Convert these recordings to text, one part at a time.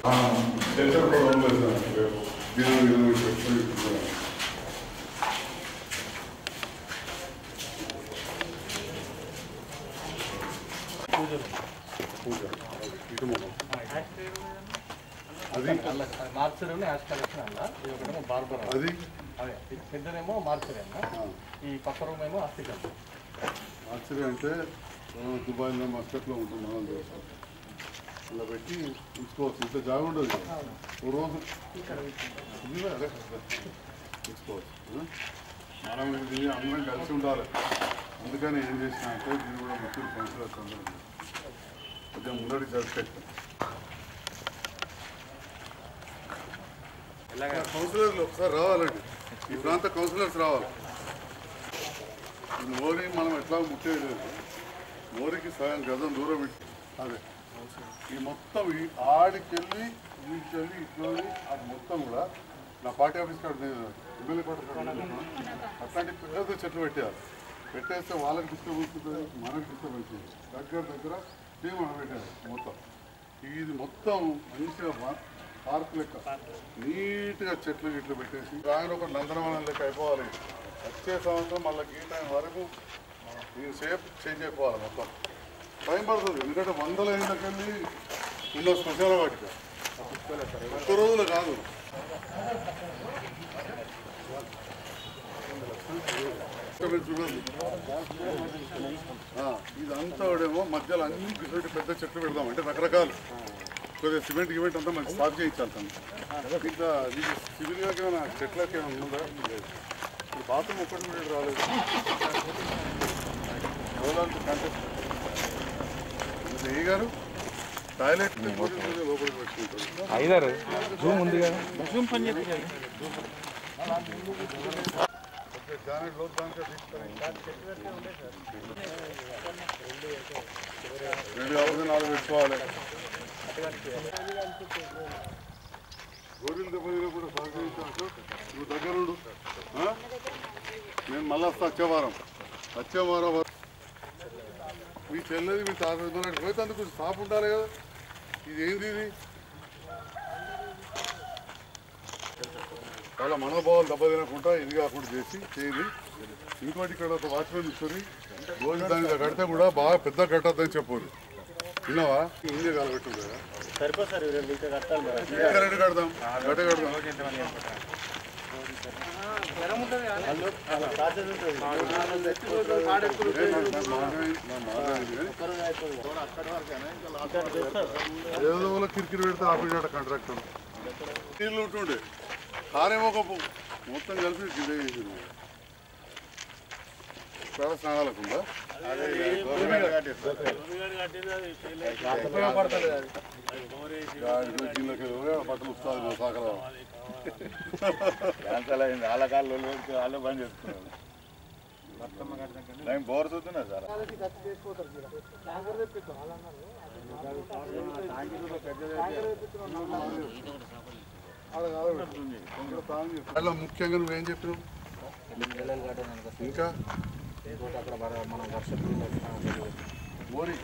Centre కూడా ఉండలేదు sir రేపు ఇరవై ఇరవై చెట్లు ఇస్తున్నాం. పూజ ఇటు మొహం. అది మార్చరేమో యాష్ కలెక్షన్ అన్న ఇది ఒకటేమో బార్బర్ అన్న. అది అదే ఇది పెద్దదేమో మార్చరే అన్న ఆ, ఈ పక్క రూమ్ ఏమో అస్థికల్ ఆశ్చర్యం అంటే ఆ, దుబాయ్లో మస్కట్లో ఉంటుంది మనం తెలుసు ఇలా పెట్టి ఉంచుకోవచ్చు ఇంత జాగా ఉండదు కదా. ఓ రోజు ఉందిగా, అదే ఉంచుకోవచ్చు ఆ? మనం ఇది అందరం కలిసి ఉండాలి అందుకని ఏం చేసినా అంటే దీన్ని కూడా ముఖ్యులు కౌన్సిలర్స్ అందరూ కొంచెం ముందడి జరిపెట్టాం కౌన్సిలర్లు ఒకసారి రావాలండి ఈ ప్రాంత కౌన్సిలర్స్ రావాలి ఈ మోరీ మనం ఎట్లా ముట్టేది లేదు మోరీకి సగం గజం దూరం పెట్టి అదే ఈ మొత్తం ఈ ఆడికెళ్ళి వీటికెళ్ళి ఇట్లా అది మొత్తం కూడా నా పార్టీ ఆఫీస్ కాడ నేను ఎమ్మెల్యే పార్టీ కాడ నేను అట్లాంటి పెద్ద చెట్లు పెట్టేయాలి పెట్టేస్తే వాళ్ళకి డిస్టర్బెన్స్ ఉంటుంది మనకి డిస్టర్బెన్స్ ఉంటుంది దగ్గర దగ్గర టీం మనం పెట్టాలి మొత్తం ఇది మొత్తం మంచిగా మా- పార్క్ లెక్క నీట్గా చెట్లు గిట్లు పెట్టేసి ఆయన ఒక నందనవనం లెక్క అయిపోవాలి వచ్చే సంవత్సరం మళ్ళీ ఈ టైం వరకు ఈ షేప్ చేంజ్ అయిపోవాలి మొత్తం టైం పడుతుంది ఎందుకంటే వందల ఏళ్ళకెళ్ళి ఉన్న శ్మశాన వాటిక ఒక్క రోజులు కాదు ఆ, ఇదంతా కూడేమో మధ్యలో అన్ని ఇటువంటి పెద్ద చెట్లు పెడదాం అంటే రకరకాలు కొద్దిగా సిమెంట్ గిమెంట్ అంతా మంచి సాఫ్ చేయించాలి తను ఇంకా ఇది సివిల్గా ఏమైనా చెట్లకి ఏమైనా ఉందా లేదు ఇప్పుడు బాత్రూమ్ ఒక్కటి కూడా రాలేదు రోజంతా కంటెస్ట్ ఏ గారు టాయిలెట్ లోపలికి పెట్టుకుంటారు ఐదారు జూమ్ ఉంది కదా ఓకే, జానెట్ లోతు దానికే తీసుకొని. రెండు కావాలి నాలుగు పెట్టుకోవాలి గోరీలు దెబ్బలు కూడా సహకరించాను నువ్వు దగ్గర ఉండు ఆ? నేను మళ్ళీ వస్తా వచ్చే వారం వచ్చే వారం వరకు మీ చెల్లెది మీ తాత పోతే అందుకు స్టాప్ ఉండాలి కదా ఇది ఏంది ఇది వాళ్ళ మనోభావాలు దెబ్బ తినకుండా ఇది కాకుండా చేసి చేయాలి ఇంకోటి ఇక్కడ ఒక వాచ్మెన్ ఇస్తుంది రోజు దాని మీద కడితే కూడా బాగా పెద్ద కట్టద్దని చెప్పారు విన్నావా ఇంజే కలబెట్టు కదా సరిపోతుంది సార్ రెండు ఇంకా కట్టాలి మరి ఇంకా రెండు కడదాం గట్ట కడదాం ప్రాసెస్ ఉంటుంది ఏ, నాకు- నాకు మాట్లాడి- నాకు మాట్లాడింది కానీ ఏదో వాళ్ళ కిరికిరి పెడితే ఆపేట కాంట్రాక్టర్ నీళ్ళు ఉంటుండే కారేమో ఒక పు- మొత్తం కలిపి గిదే చేసింది చాలా స్నానాలకుందా బట్టలు వస్తుంది మా సాకరా వాళ్ళ కాళ్ళు వాళ్ళు బంద్ చేసుకున్నారు నేను బోర్ చూస్తున్నా సార్ అట్లా ముఖ్యంగా నువ్వేం చెప్పినావు ఇంకా అక్కడ మన వర్షం మోరీ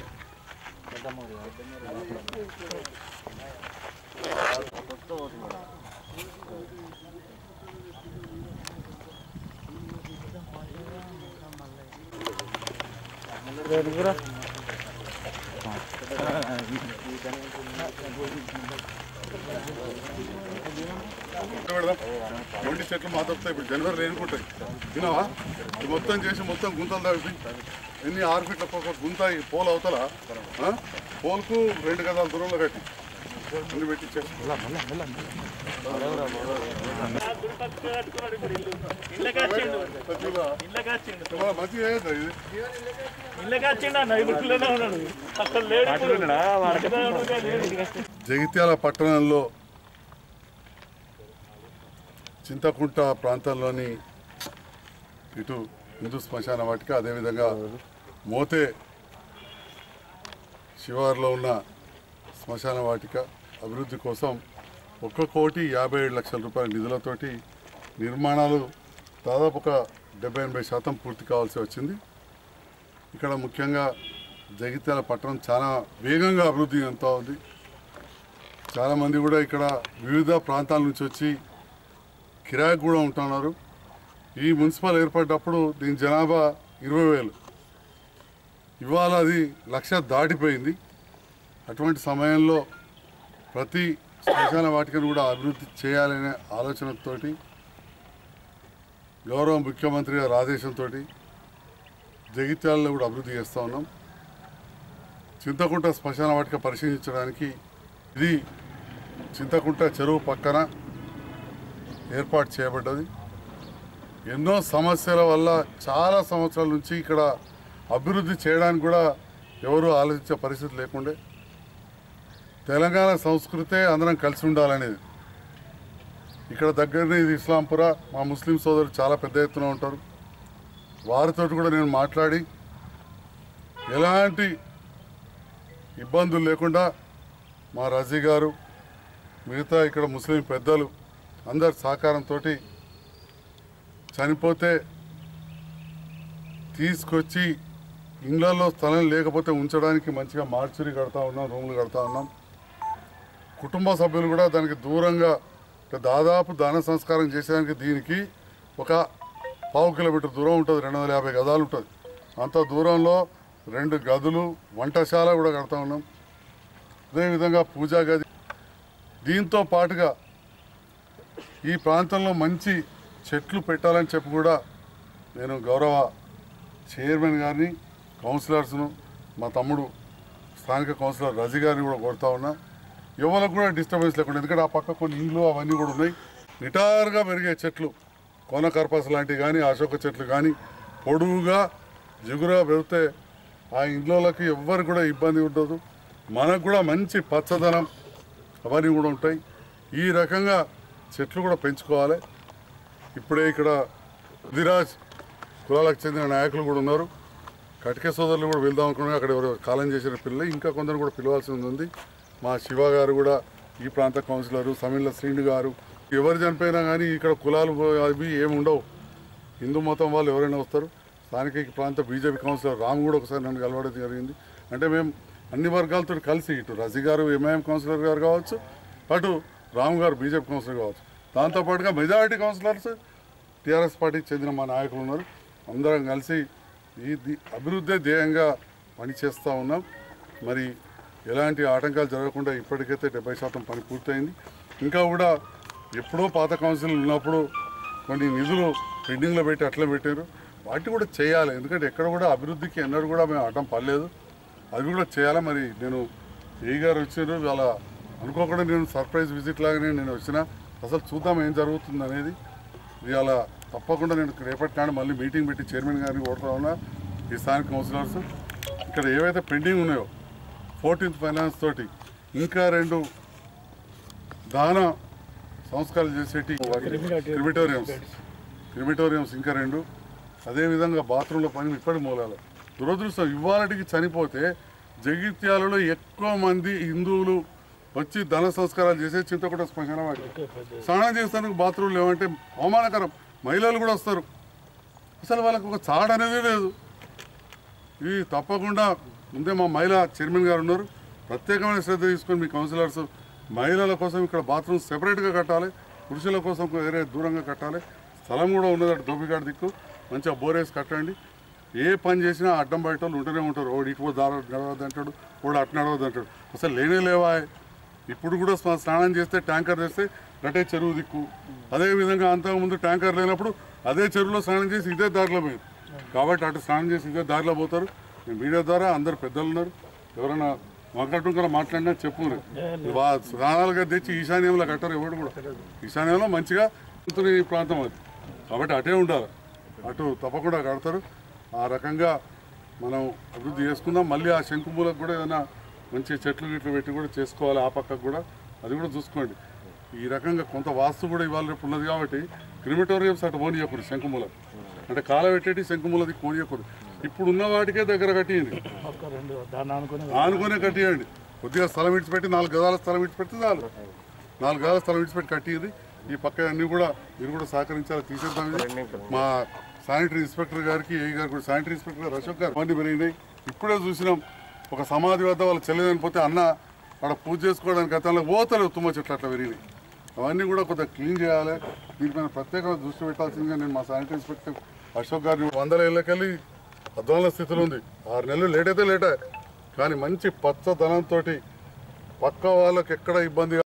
పెడదాం మొండి చెట్లు మా తప్పుతాయి ఇప్పుడు జనవరిలో ఎన్నుకుంటాయి విన్నావా ఇది మొత్తం చేసి మొత్తం గుంతలు తవ్వి ఎన్ని ఆరు ఫీట్ల ఒక గుంత ఈ పోల్ అవతల ఆ? పోల్కు రెండు గదాల దూరంలో కట్టి అన్ని పెట్టి ఇచ్చేసి మంచిగా చేయొద్దా ఇది జగిత్యాల పట్టణంలో చింతకుంట ప్రాంతంలోని ఇటు హిందూ శ్మశాన వాటిక అదేవిధంగా మోతే శివారులో ఉన్న శ్మశాన వాటిక అభివృద్ధి కోసం ఒక్క కోటి యాభై ఏడు లక్షల రూపాయల నిధులతోటి నిర్మాణాలు దాదాపు ఒక డెబ్బై ఎనభై శాతం పూర్తి కావాల్సి వచ్చింది ఇక్కడ ముఖ్యంగా జగిత్యాల పట్టణం చాలా వేగంగా అభివృద్ధి చెందుతూ ఉంది చాలామంది కూడా ఇక్కడ వివిధ ప్రాంతాల నుంచి వచ్చి కిరాయికి కూడా ఉంటున్నారు ఈ మున్సిపల్ ఏర్పడ్డప్పుడు దీని జనాభా ఇరవై వేలు ఇవాళ అది లక్ష దాటిపోయింది అటువంటి సమయంలో ప్రతి శ్మశాన వాటికను కూడా అభివృద్ధి చేయాలనే ఆలోచనతోటి గౌరవ ముఖ్యమంత్రి గారి ఆదేశంతో జగిత్యాలలో కూడా అభివృద్ధి చేస్తూ ఉన్నాం చింతకుంట శ్మశాన వాటిక పరిశీలించడానికి ఇది చింతకుంట చెరువు పక్కన ఏర్పాటు చేయబడ్డది ఎన్నో సమస్యల వల్ల చాలా సంవత్సరాల నుంచి ఇక్కడ అభివృద్ధి చేయడానికి కూడా ఎవరు ఆలోచించే పరిస్థితి లేకుండే తెలంగాణ సంస్కృతే అందరం కలిసి ఉండాలనేది ఇక్కడ దగ్గరనే ఇది ఇస్లాంపుర మా ముస్లిం సోదరులు చాలా పెద్ద ఎత్తున ఉంటారు వారితో కూడా నేను మాట్లాడి ఎలాంటి ఇబ్బందులు లేకుండా మా రజీ గారు మిగతా ఇక్కడ ముస్లిం పెద్దలు అందరి సహకారంతో చనిపోతే తీసుకొచ్చి ఇండ్లలో స్థలం లేకపోతే ఉంచడానికి మంచిగా మార్చురీ కడతా ఉన్నాం రూమ్లు కడతా ఉన్నాం కుటుంబ సభ్యులు కూడా దానికి దూరంగా అంటే దాదాపు దాన సంస్కారం చేసేదానికి దీనికి ఒక పావు కిలోమీటర్ దూరం ఉంటుంది రెండు వందల యాభై గదాలు ఉంటుంది అంత దూరంలో రెండు గదులు వంటశాల కూడా కడతా ఉన్నాం అదేవిధంగా పూజా గది దీంతో పాటుగా ఈ ప్రాంతంలో మంచి చెట్లు పెట్టాలని చెప్పి కూడా నేను గౌరవ చైర్మన్ గారిని కౌన్సిలర్స్ను మా తమ్ముడు స్థానిక కౌన్సిలర్ రజీ గారిని కూడా కోరుతా ఉన్నా ఎవరికి కూడా డిస్టర్బెన్స్ లేకుండా ఎందుకంటే ఆ పక్క కొన్ని ఇండ్లు అవన్నీ కూడా ఉన్నాయి నిటారుగా పెరిగే చెట్లు కోన కర్పస్ లాంటివి కానీ అశోక చెట్లు కానీ పొడువుగా జిగురుగా పెరిగితే ఆ ఇండ్లకి ఎవ్వరికి కూడా ఇబ్బంది ఉండదు మనకు కూడా మంచి పచ్చదనం అవన్నీ కూడా ఉంటాయి ఈ రకంగా చెట్లు కూడా పెంచుకోవాలి ఇప్పుడే ఇక్కడ దిరాజ్ కులాలకు చెందిన నాయకులు కూడా ఉన్నారు కటిక సోదరులు కూడా వెళ్దాం అనుకున్నా అక్కడ ఎవరు కాలం చేసిన పిల్లలు ఇంకా కొందరు కూడా పిలవాల్సి ఉంది మా శివ గారు కూడా ఈ ప్రాంత కౌన్సిలరు సమిళ్ళ శ్రీను గారు ఎవరు చనిపోయినా కానీ ఇక్కడ కులాలు అవి ఏమి ఉండవు హిందూ మతం వాళ్ళు ఎవరైనా వస్తారు స్థానిక ఈ ప్రాంత బీజేపీ కౌన్సిలర్ రామ్ కూడా ఒకసారి నన్ను కలవడం జరిగింది అంటే మేము అన్ని వర్గాలతో కలిసి ఇటు రజీ గారు ఎంఐఎం కౌన్సిలర్ గారు కావచ్చు అటు రామ్ గారు బీజేపీ కౌన్సిలర్ కావచ్చు దాంతోపాటుగా మెజారిటీ కౌన్సిలర్స్ టీఆర్ఎస్ పార్టీకి చెందిన మా నాయకులు ఉన్నారు అందరం కలిసి ఈ ది- అభివృద్ధి ధ్యేయంగా పనిచేస్తూ ఉన్నాం మరి ఎలాంటి ఆటంకాలు జరగకుండా ఇప్పటికైతే డెబ్బై శాతం పని పూర్తయింది ఇంకా కూడా ఎప్పుడో పాత కౌన్సిల్ ఉన్నప్పుడు కొన్ని నిధులు పెండింగ్లో పెట్టి అట్లా పెట్టారు వాటిని కూడా చేయాలి ఎందుకంటే ఎక్కడ కూడా అభివృద్ధికి ఎన్నడూ కూడా మేము అడ్డం పడలేదు అవి కూడా చేయాలి మరి నేను ఏ గారు వచ్చారు వాళ్ళ అనుకోకుండా నేను సర్ప్రైజ్ విజిట్ లాగానే నేను వచ్చిన అసలు చూద్దాం ఏం జరుగుతుంది అనేది ఇవాళ తప్పకుండా నేను రేపటి నాడు మళ్ళీ మీటింగ్ పెట్టి చైర్మన్ గారిని కోరుతా ఉన్నా ఈ స్థానిక కౌన్సిలర్స్ ఇక్కడ ఏవైతే పెండింగ్ ఉన్నాయో ఫోర్టీన్త్ ఫైనాన్స్ తోటి ఇంకా రెండు దాన సంస్కారాలు చేసేటి క్రిమిటోరియంస్ క్రిమిటోరియంస్ ఇంకా రెండు అదేవిధంగా బాత్రూంలో పని ఇప్పటి మూలాలు దురదృష్టం ఇవాళటికి చనిపోతే జగిత్యాలలో ఎక్కువ మంది హిందువులు వచ్చి ధన సంస్కారాలు చేసే చింతకుంట శ్మశాన వాటి స్నానం చేస్తానికి బాత్రూమ్ లేవంటే అవమానకరం మహిళలు కూడా వస్తారు అసలు వాళ్ళకు ఒక చాడ అనేది లేదు ఇది తప్పకుండా ముందే మా మహిళా చైర్మన్ గారు ఉన్నారు ప్రత్యేకమైన శ్రద్ధ తీసుకొని మీ కౌన్సిలర్స్ మహిళల కోసం ఇక్కడ బాత్రూమ్ సెపరేట్గా కట్టాలి పురుషుల కోసం వేరే దూరంగా కట్టాలి స్థలం కూడా ఉన్నది అటు దోపికాడ దిక్కు మంచిగా బోరేసి కట్టండి ఏ పని చేసినా అడ్డం బయట వాళ్ళు ఉంటూనే ఉంటారు ఓడి ఇటు దార నడవద్దు అంటాడు ఓడి అటు నడవద్దు అంటాడు అసలు లేనే లేవా ఇప్పుడు కూడా స్నా- స్నానం చేస్తే ట్యాంకర్ చేస్తే గటే చెరువు దిక్కు అదే విధంగా అంతకుముందు ట్యాంకర్ లేనప్పుడు అదే చెరువులో స్నానం చేసి ఇదే దారిలో పోయారు కాబట్టి అటు స్నానం చేసి ఇదే దారిలో పోతారు ఈ మీడియా ద్వారా అందరు పెద్దలు ఉన్నారు ఎవరైనా వంకటుంకర మాట్లాడినా చెప్పు వా స్నానాలుగా తెచ్చి ఈశాన్యంలో కట్టారు ఎవరు కూడా ఈశాన్యంలో మంచిగా ఉంటుంది ఈ ప్రాంతం అది కాబట్టి అటే ఉండాలి అటు తప్పకుండా కడతారు ఆ రకంగా మనం అభివృద్ధి చేసుకుందాం మళ్ళీ ఆ శంకుమూలకు కూడా ఏదైనా మంచి చెట్లు గిట్లు పెట్టి కూడా చేసుకోవాలి ఆ పక్కకు కూడా అది కూడా చూసుకోండి ఈ రకంగా కొంత వాస్తు కూడా ఇవాళ రేపు ఉన్నది కాబట్టి క్రిమిటోరియంస్ అటు పోనీయకూడదు శంకుమూల అంటే కాల పెట్టేటి శంకుమూలది పోనీయకూడదు ఇప్పుడు ఉన్న వాటికే దగ్గర కట్టియండి ఒక రెండు దాన్ని అనుకుని ఆనుకునే కట్టియండి కొద్దిగా స్థలం విడిచిపెట్టి నాలుగు గదాల స్థలం విడిచిపెడితే చాలు నాలుగు గదాల స్థలం విడిచిపెట్టి కట్టింది ఈ పక్క అన్ని కూడా మీరు కూడా సహకరించాలి తీసేద్దాం ఇది. మా శానిటరీ ఇన్స్పెక్టర్ గారికి ఏ గారు కూడా శానిటరీ ఇన్స్పెక్టర్ గారు అశోక్ గారు అన్ని పెరిగినాయి ఇప్పుడే చూసినాం ఒక సమాధి వద్ద వాళ్ళ చెల్లెదని పోతే అన్న అక్కడ పూజ చేసుకోవడానికి గతంలో పోతలేవు తుమ్మ చెట్లు అట్లా పెరిగినాయి అవన్నీ కూడా కొద్దిగా క్లీన్ చేయాలి దీనిపైన ప్రత్యేకంగా దృష్టి పెట్టాల్సిందిగా నేను మా శానిటరీ ఇన్స్పెక్టర్ అశోక్ గారిని వందల ఏళ్ళకెళ్ళి అధ్వాన స్థితిలో ఉంది ఆరు నెలలు లేట్ అయితే లేటే కానీ మంచి పచ్చదనంతో పక్క వాళ్ళకి ఎక్కడ ఇబ్బంది